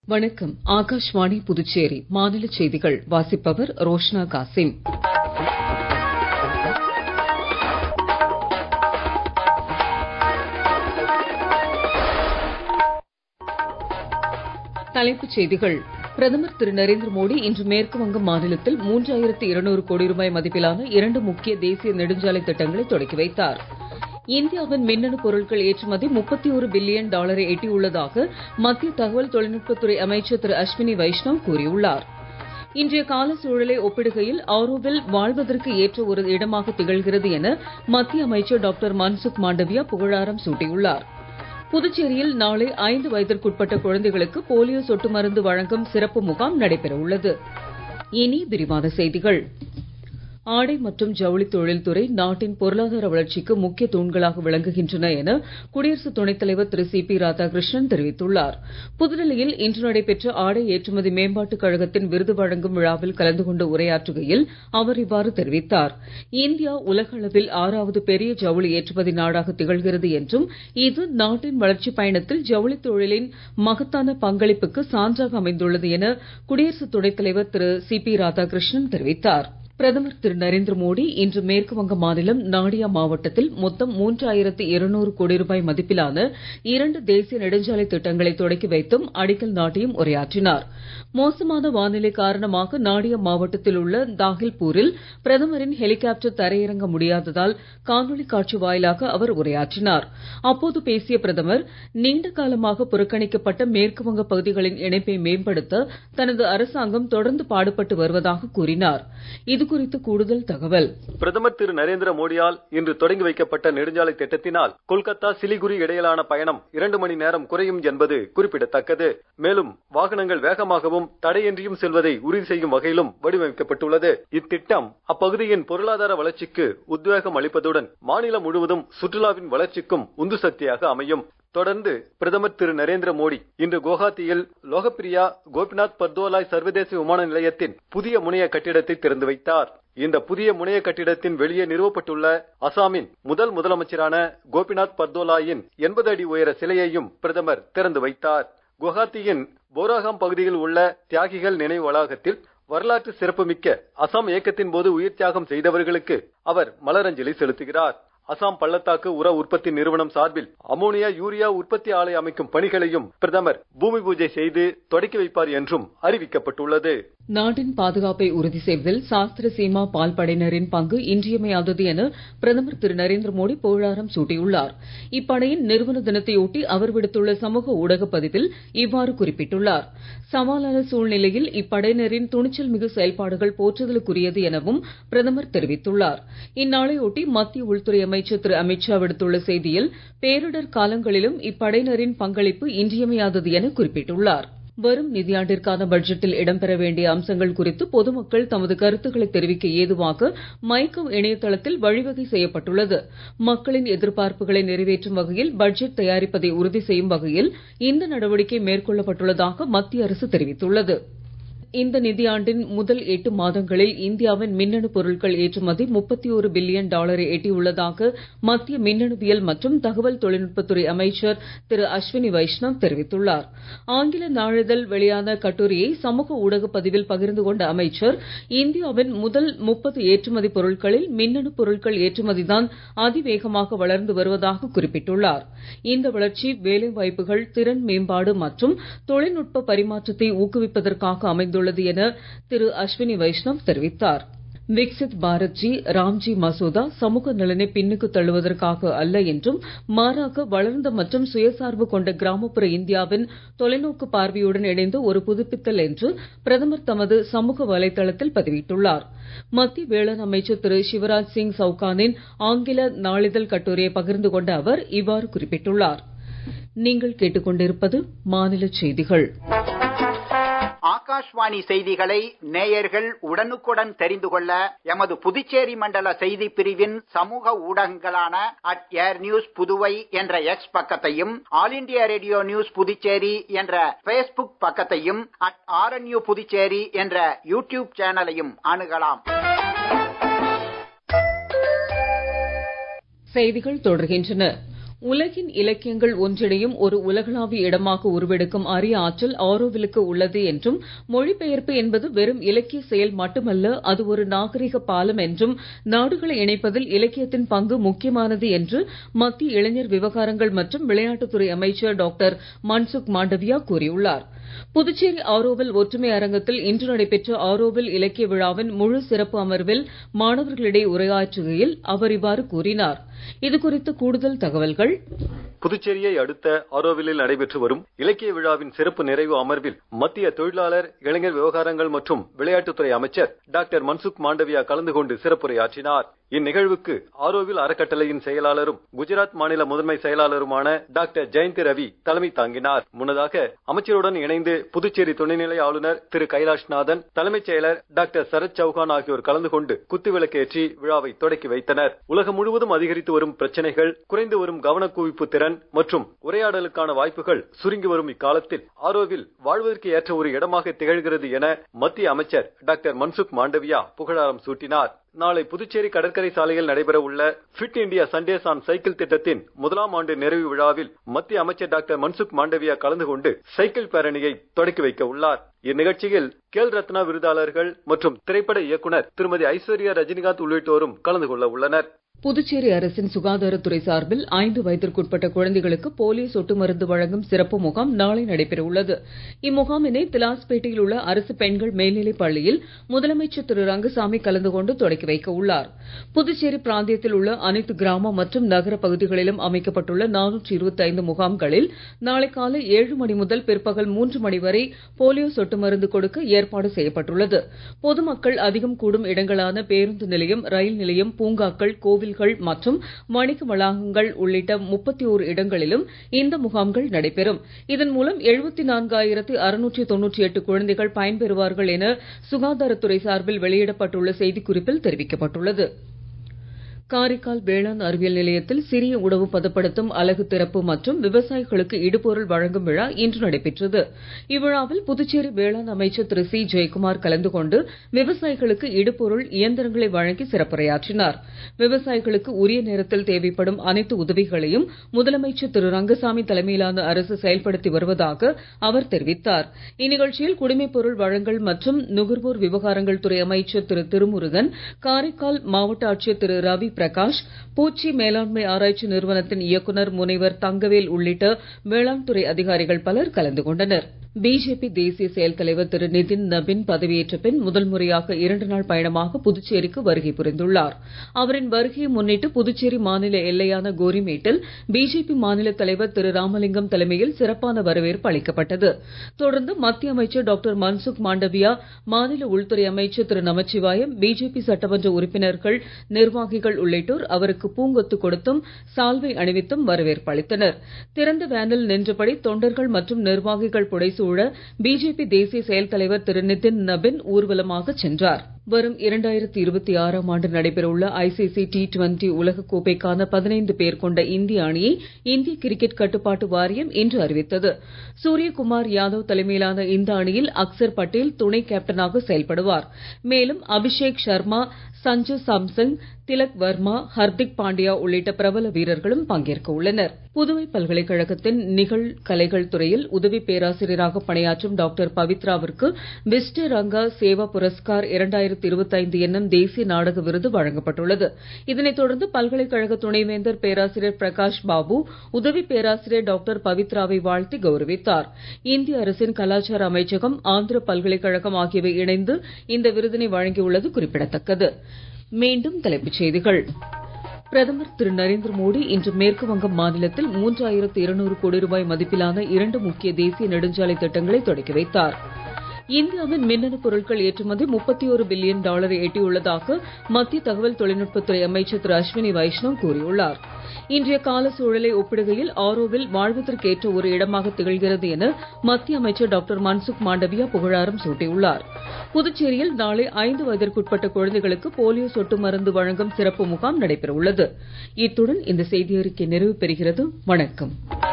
வணக்கம் ஆகாஷ்வாணி புதுச்சேரி மாநில செய்திகள் வாசிப்பவர் ரோஷ்னா காசிம் தலைப்புச் செய்திகள் பிரதமர் திரு நரேந்திர மோடி இன்று மேற்கு வங்க மாநிலத்தில் மூன்றாயிரத்து இருநூறு கோடி ரூபாய் மதிப்பிலான இரண்டு முக்கிய தேசிய நெடுஞ்சாலை திட்டங்களை தொடக்கி வைத்தார் இந்தியாவின் மின்னணு பொருட்கள் ஏற்றுமதி முப்பத்தி ஒரு பில்லியன் டாலரை எட்டியுள்ளதாக மத்திய தகவல் தொழில்நுட்பத்துறை அமைச்சர் திரு அஸ்வினி வைஷ்ணவ் கூறியுள்ளார் இன்றைய கால சூழலை ஒப்பிடுகையில் ஆரோவில் வாழ்வதற்கு ஏற்ற ஒரு இடமாக திகழ்கிறது என மத்திய அமைச்சர் டாக்டர் மன்சுக் மாண்டவியா புகழாரம் சூட்டியுள்ளார் புதுச்சேரியில் நாளை ஐந்து வயதிற்குட்பட்ட குழந்தைகளுக்கு போலியோ சொட்டு மருந்து வழங்கும் சிறப்பு முகாம் நடைபெற உள்ளது இனி விரிவான செய்திகள் ஆடை மற்றும் ஜவுளி தொழில்துறை நாட்டின் பொருளாதார வளர்ச்சிக்கு முக்கிய தூண்களாக விளங்குகின்றன என குடியரசு துணைத் தலைவர் திரு சி பி ராதாகிருஷ்ணன் தெரிவித்துள்ளார் புதுடெல்லியில் இன்று நடைபெற்ற ஆடை ஏற்றுமதி மேம்பாட்டுக் கழகத்தின் விருது வழங்கும் விழாவில் கலந்து கொண்டு உரையாற்றுகையில் அவர் இவ்வாறு தெரிவித்தார் இந்தியா உலக அளவில் ஆறாவது பெரிய ஜவுளி ஏற்றுமதி நாடாக திகழ்கிறது என்றும் இது நாட்டின் வளர்ச்சிப் பயணத்தில் ஜவுளித் தொழிலின் மகத்தான பங்களிப்புக்கு சான்றாக அமைந்துள்ளது என குடியரசு துணைத் தலைவர் திரு சி பி ராதாகிருஷ்ணன் தெரிவித்தார் பிரதமர் திரு நரேந்திர மோடி இன்று மேற்கு வங்க மாநிலம் நாடியா மாவட்டத்தில் மொத்தம் மூன்றாயிரத்து இருநூறு கோடி ரூபாய் மதிப்பிலான இரண்டு தேசிய நெடுஞ்சாலை திட்டங்களை தொடக்கி வைத்தும் அடிக்கல் நாட்டியும் உரையாற்றினார் மோசமான வானிலை காரணமாக நாடியா மாவட்டத்தில் உள்ள தாகில்பூரில் பிரதமரின் ஹெலிகாப்டர் தரையிறங்க முடியாததால் காணொலி காட்சி வாயிலாக அவர் உரையாற்றினார் அப்போது பேசிய பிரதமர் நீண்ட காலமாக புறக்கணிக்கப்பட்ட மேற்கு வங்க பகுதிகளின் இணைப்பை மேம்படுத்த தனது அரசாங்கம் தொடர்ந்து பாடுபட்டு வருவதாக கூறினார் இது குறித்து கூடுதல் தகவல் பிரதமர் திரு நரேந்திர மோடியால் இன்று தொடங்கி வைக்கப்பட்ட நெடுஞ்சாலை திட்டத்தினால் கொல்கத்தா சிலிகுரி இடையிலான பயணம் இரண்டு மணி நேரம் குறையும் என்பது குறிப்பிடத்தக்கது மேலும் வாகனங்கள் வேகமாகவும் தடையின்றியும் செல்வதை உறுதி செய்யும் வகையிலும் வடிவமைக்கப்பட்டுள்ளது இத்திட்டம் அப்பகுதியின் பொருளாதார வளர்ச்சிக்கு உத்வேகம் அளிப்பதுடன் மாநிலம் முழுவதும் சுற்றுலாவின் வளர்ச்சிக்கும் உந்து சக்தியாக அமையும் தொடர்ந்து பிரதமர் திரு நரேந்திர மோடி இன்று குவஹாத்தியில் லோகப்பிரியா கோபிநாத் பர்தோலாய் சர்வதேச விமான நிலையத்தின் புதிய முனைய கட்டிடத்தை திறந்து வைத்தார் இந்த புதிய முனைய கட்டிடத்தின் வெளியே நிறுவப்பட்டுள்ள அசாமின் முதல் முதலமைச்சரான கோபிநாத் பர்தோலாயின் எண்பது அடி உயர சிலையையும் பிரதமர் திறந்து வைத்தார் குவஹாத்தியின் போராகாம் பகுதியில் உள்ள தியாகிகள் நினைவு வளாகத்தில் வரலாற்று சிறப்புமிக்க அசாம் இயக்கத்தின் போது உயிர் தியாகம் செய்தவர்களுக்கு அவர் மலரஞ்சலி செலுத்துகிறார் அசாம் பள்ளத்தாக்கு உர உற்பத்தி நிறுவனம் சார்பில் அமோனியா யூரியா உற்பத்தி ஆலை அமைக்கும் பணிகளையும் பிரதமர் பூமி பூஜை செய்து தொடக்கி வைப்பார் என்றும் அறிவிக்கப்பட்டுள்ளது நாட்டின் பாதுகாப்பை உறுதி செய்வதில் சாஸ்திர சீமா பால் படையினரின் பங்கு இன்றியமையாதது என பிரதமர் திரு நரேந்திர மோடி புகழாரம் சூட்டியுள்ளார் இப்படையின் நிறுவன தினத்தையொட்டி அவர் விடுத்துள்ள சமூக ஊடக பதிவில் இவ்வாறு குறிப்பிட்டுள்ளார் சவாலான சூழ்நிலையில் இப்படையினரின் துணிச்சல் மிகு செயல்பாடுகள் போற்றுதலுக்குரியது எனவும் பிரதமர் தெரிவித்துள்ளார் இந்நாளையொட்டி மத்திய உள்துறை அமைச்சர் திரு அமித்ஷா விடுத்துள்ள செய்தியில் பேரிடர் காலங்களிலும் இப்படையினரின் பங்களிப்பு இன்றியமையாதது என குறிப்பிட்டுள்ளார் வரும் நிதியாண்டிற்கான பட்ஜெட்டில் இடம்பெற வேண்டிய அம்சங்கள் குறித்து பொதுமக்கள் தமது கருத்துக்களை தெரிவிக்க ஏதுவாக மைகவ் இணையதளத்தில் வழிவகை செய்யப்பட்டுள்ளது மக்களின் எதிர்பார்ப்புகளை நிறைவேற்றும் வகையில் பட்ஜெட் தயாரிப்பதை உறுதி செய்யும் வகையில் இந்த நடவடிக்கை மேற்கொள்ளப்பட்டுள்ளதாக மத்திய அரசு தெரிவித்துள்ளது இந்த நிதியாண்டின் முதல் எட்டு மாதங்களில் இந்தியாவின் மின்னணு பொருட்கள் ஏற்றுமதி முப்பத்தி ஒரு பில்லியன் டாலரை எட்டியுள்ளதாக மத்திய மின்னணுவியல் மற்றும் தகவல் தொழில்நுட்பத்துறை அமைச்சர் திரு அஸ்வினி வைஷ்ணவ் தெரிவித்துள்ளார் ஆங்கில நாளிதழ் வெளியான கட்டுரையை சமூக ஊடக பதிவில் பகிர்ந்து கொண்ட அமைச்சர் இந்தியாவின் முதல் முப்பது ஏற்றுமதி பொருட்களில் மின்னணு பொருட்கள் ஏற்றுமதிதான் அதிவேகமாக வளர்ந்து வருவதாக குறிப்பிட்டுள்ளார் இந்த வளர்ச்சி வேலை வாய்ப்புகள் திறன் மேம்பாடு மற்றும் தொழில்நுட்ப பரிமாற்றத்தை ஊக்குவிப்பதற்காக அமைந்துள்ளது உள்ளது என திரு அஸ்வினி வைஷ்ணவ் தெரிவித்தார் விக்சித் பாரத்ஜி ராம்ஜி மசோதா சமூக நலனை பின்னுக்கு தள்ளுவதற்காக அல்ல என்றும் மாறாக வளர்ந்த மற்றும் சுயசார்பு கொண்ட கிராமப்புற இந்தியாவின் தொலைநோக்கு பார்வையுடன் இணைந்த ஒரு புதுப்பித்தல் என்று பிரதமர் தமது சமூக வலைதளத்தில் பதிவிட்டுள்ளார் மத்திய வேளாண் அமைச்சர் திரு சிவராஜ் சிங் சவுகானின் ஆங்கில நாளிதழ் கட்டுரையை பகிர்ந்து கொண்ட அவர் இவ்வாறு குறிப்பிட்டுள்ளார் நீங்கள் கேட்டுக்கொண்டிருப்பது மாநில செய்திகள் ஆகாஷ்வாணி செய்திகளை நேயர்கள் உடனுக்குடன் தெரிந்து கொள்ள எமது புதுச்சேரி மண்டல செய்தி பிரிவின் சமூக ஊடகங்களான அட் ஏர் நியூஸ் புதுவை என்ற எக்ஸ் பக்கத்தையும் All India Radio news Puducherry என்ற பேஸ்புக் பக்கத்தையும் அட் ஆர்என்யூ புதுச்சேரி என்ற யூடியூப் சேனலையும் அணுகலாம் செய்திகள் தொடர்கின்றன உலகின் இலக்கியங்கள் ஒன்றிணையும் ஒரு உலகளாவிய இடமாக உருவெடுக்கும் அரிய ஆற்றல் ஆரோவிலுக்கு உள்ளது என்றும் மொழிபெயர்ப்பு என்பது வெறும் இலக்கிய செயல் மட்டுமல்ல அது ஒரு நாகரிக பாலம் என்றும் நாடுகளை இணைப்பதில் இலக்கியத்தின் பங்கு முக்கியமானது என்று மத்திய இளைஞர் விவகாரங்கள் மற்றும் விளையாட்டுத்துறை அமைச்சர் டாக்டர் மன்சுக் மாண்டவியா கூறியுள்ளார் புதுச்சேரி ஆரோவில் ஒற்றுமை அரங்கத்தில் இன்று நடைபெற்ற ஆரோவில் இலக்கிய விழாவின் முழு சிறப்பு அமர்வில் மாணவர்களிடையே உரையாற்றுகையில் அவர் இவ்வாறு கூறினார் இது குறித்து கூடுதல் தகவல்கள் புதுச்சேரியை அடுத்த ஆரோவிலில் நடைபெற்று வரும் இலக்கிய விழாவின் சிறப்பு நிறைவு அமர்வில் மத்திய தொழிலாளர் இளைஞர் விவகாரங்கள் மற்றும் விளையாட்டுத்துறை அமைச்சர் டாக்டர் மன்சுக் மாண்டவியா கலந்து கொண்டு சிறப்புரையாற்றினார் இந்நிகழ்வுக்கு ஆரோவில் அறக்கட்டளையின் செயலாளரும் குஜராத் மாநில முதன்மை செயலாளருமான டாக்டர் ஜெயந்தி ரவி தலைமை தாங்கினார் முன்னதாக அமைச்சருடன் இணைந்து புதுச்சேரி துணைநிலை ஆளுநர் திரு கைலாஷ்நாதன் தலைமைச் செயலர் டாக்டர் சரத் சௌகான் ஆகியோர் கலந்து கொண்டு குத்துவிளக்கேற்றி விழாவை தொடக்கி வைத்தனர் உலகம் முழுவதும் அதிகரித்து வரும் பிரச்சனைகள் குறைந்து வரும் கவனக்குவிப்பு திறன் மற்றும் உரையாடலுக்கான வாய்ப்புகள் சுருங்கி வரும் இக்காலத்தில் ஆரோவில் வாழ்வதற்கு ஏற்ற ஒரு இடமாக திகழ்கிறது என மத்திய அமைச்சர் டாக்டர் மன்சுக் மாண்டவியா புகழாரம் சூட்டினார் நாளை புதுச்சேரி கடற்கரை சாலையில் நடைபெற உள்ள Fit India Sundays on cycle திட்டத்தின் முதலாம் ஆண்டு நிறைவு விழாவில் மத்திய அமைச்சர் டாக்டர் மன்சுக் மாண்டவியா கலந்து கொண்டு சைக்கிள் பேரணியை தொடக்கி வைக்க உள்ளார் இந்நிகழ்ச்சியில் கேல் ரத்னா விருதாளர்கள் மற்றும் திரைப்பட இயக்குனர் திருமதி ஐஸ்வர்யா ரஜினிகாந்த் உள்ளிட்டோரும் கலந்து கொள்ள உள்ளனர் புதுச்சேரி அரசின் சுகாதாரத்துறை சார்பில் ஐந்து வயதிற்குட்பட்ட குழந்தைகளுக்கு போலியோ சொட்டு மருந்து வழங்கும் சிறப்பு முகாம் நாளை நடைபெற உள்ளது இம்முகாமினை திலாஸ்பேட்டையில் உள்ள அரசு பெண்கள் மேல்நிலைப் பள்ளியில் முதலமைச்சர் திரு ரங்கசாமி கலந்து கொண்டு தொடக்கி வைக்க உள்ளார் புதுச்சேரி பிராந்தியத்தில் உள்ள அனைத்து கிராம மற்றும் நகர பகுதிகளிலும் அமைக்கப்பட்டுள்ள நானூற்றி இருபத்தி ஐந்து முகாம்களில் நாளை காலை ஏழு மணி முதல் பிற்பகல் மூன்று மணி வரை போலியோ சொட்டு மருந்து கொடுக்க ஏற்பாடு செய்யப்பட்டுள்ளது பொதுமக்கள் அதிகம் கூடும் இடங்களான பேருந்து நிலையம் ரயில் நிலையம் பூங்காக்கள் கோவில்கள் மற்றும் வணிக வளாகங்கள் உள்ளிட்ட முப்பத்தி ஓரு இடங்களிலும் இந்த முகாம்கள் நடைபெறும் இதன் மூலம் எழுபத்தி நான்காயிரத்தி அறுநூற்றி தொன்னூற்றி எட்டு குழந்தைகள் பயன்பெறுவார்கள் என சுகாதாரத்துறை சார்பில் வெளியிடப்பட்டுள்ள செய்திக்குறிப்பில் தெரிவிக்கப்பட்டுள்ளது காரைக்கால் வேளாண் அறிவியல் நிலையத்தில் சிறிய உணவு பதப்படுத்தும் அலகு திறப்பு மற்றும் விவசாயிகளுக்கு இடுபொருள் வழங்கும் விழா இன்று நடைபெற்றது இவ்விழாவில் புதுச்சேரி வேளாண் அமைச்சர் திரு சி ஜெயக்குமார் கலந்து கொண்டு விவசாயிகளுக்கு இடுபொருள் இயந்திரங்களை வழங்கி சிறப்புரையாற்றினார் விவசாயிகளுக்கு உரிய நேரத்தில் தேவைப்படும் அனைத்து உதவிகளையும் முதலமைச்சர் திரு ரங்கசாமி தலைமையிலான அரசு செயல்படுத்தி வருவதாக அவர் தெரிவித்தார் இந்நிகழ்ச்சியில் குடிமைப் பொருள் வழங்கல் மற்றும் நுகர்வோர் விவகாரங்கள் துறை அமைச்சர் திரு திருமுருகன் காரைக்கால் மாவட்ட ஆட்சியர் திரு ரவி பிரகாஷ் பூச்சி மேலாண்மை ஆராய்ச்சி நிறுவனத்தின் இயக்குனர் முனைவர் தங்கவேல் உள்ளிட்ட வேளாண் துறை அதிகாரிகள் பலர் கலந்து கொண்டனர் பிஜேபி தேசிய செயல் தலைவர் திரு நிதின் நபின் பதவியேற்ற பின் முதல் முறையாக இரண்டு நாள் பயணமாக புதுச்சேரிக்கு வருகை புரிந்துள்ளார் அவரின் வருகையை முன்னிட்டு புதுச்சேரி மாநில எல்லையான கோரிமேட்டில் பிஜேபி மாநில தலைவர் திரு ராமலிங்கம் தலைமையில் சிறப்பான வரவேற்பு அளிக்கப்பட்டது தொடர்ந்து மத்திய அமைச்சர் டாக்டர் மன்சுக் மாண்டவியா மாநில உள்துறை அமைச்சர் திரு நமச்சிவாயம் பிஜேபி சட்டமன்ற உறுப்பினர்கள் நிர்வாகிகள் உள்ளிட்டோர் அவருக்கு பூங்கொத்து கொடுத்தும் சால்வை அணிவித்தும் வரவேற்பு அளித்தனர் திறந்த வேனில் நின்றபடி தொண்டர்கள் மற்றும் நிர்வாகிகள் புடைசூழ பிஜேபி தேசிய செயல் தலைவர் திரு நிதின் நபின் ஊர்வலமாக சென்றார் வரும் இரண்டாயிரத்தி இருபத்தி ஆறாம் ஆண்டு நடைபெறவுள்ள ஐசிசி டி டுவெண்டி உலக கோப்பைக்கான பதினைந்து பேர் கொண்ட இந்திய அணியை இந்திய கிரிக்கெட் கட்டுப்பாட்டு வாரியம் இன்று அறிவித்தது சூரியகுமார் யாதவ் தலைமையிலான இந்த அணியில் அக்சர் பட்டேல் துணை கேப்டனாக செயல்படுவார் மேலும் அபிஷேக் சர்மா சஞ்சு சாம்சங் திலக் வர்மா ஹர்திக் பாண்டியா உள்ளிட்ட பிரபல வீரர்களும் பங்கேற்க உள்ளனர் புதுவை பல்கலைக்கழகத்தின் நிகழ் கலைகள் துறையில் உதவி பேராசிரியராக பணியாற்றும் டாக்டர் பவித்ராவிற்கு விஸ்ட ரங்கா சேவா புரஸ்கார் இரண்டாயிரத்தி இருபத்தைந்து என்னும் தேசிய நாடக விருது வழங்கப்பட்டுள்ளது இதனைத் தொடர்ந்து பல்கலைக்கழக துணைவேந்தர் பேராசிரியர் பிரகாஷ் பாபு உதவி பேராசிரியர் டாக்டர் பவித்ராவை வாழ்த்தி கௌரவித்தார் இந்திய அரசின் கலாச்சார அமைச்சகம் ஆந்திர பல்கலைக்கழகம் ஆகியவை இணைந்து இந்த விருதினை வழங்கியுள்ளது குறிப்பிடத்தக்கது மீண்டும் தலைப்புச் செய்திகள் பிரதமர் திரு நரேந்திர மோடி இன்று மேற்கு வங்கம் மாநிலத்தில் மூன்றாயிரத்து இருநூறு கோடி ரூபாய் மதிப்பிலான இரண்டு முக்கிய தேசிய நெடுஞ்சாலை திட்டங்களை தொடக்கி வைத்தார் இந்தியாவின் மின்னணு பொருட்கள் ஏற்றுமதி முப்பத்தி ஒரு பில்லியன் டாலரை எட்டியுள்ளதாக மத்திய தகவல் தொழில்நுட்பத்துறை அமைச்சர் திரு அஸ்வினி வைஷ்ணவ் கூறியுள்ளார் இன்றைய கால சூழலை ஒப்பிடுகையில் ஆரோவில் வாழ்வதற்கேற்ற ஒரு இடமாக திகழ்கிறது என மத்திய அமைச்சர் டாக்டர் மன்சுக் மாண்டவியா புகழாரம் சூட்டியுள்ளார் புதுச்சேரியில் நாளை ஐந்து வயதிற்குட்பட்ட குழந்தைகளுக்கு போலியோ சொட்டு மருந்து வழங்கும் சிறப்பு முகாம் நடைபெற உள்ளது இத்துடன் இந்த செய்தியறிக்கை நிறைவு பெறுகிறது வணக்கம்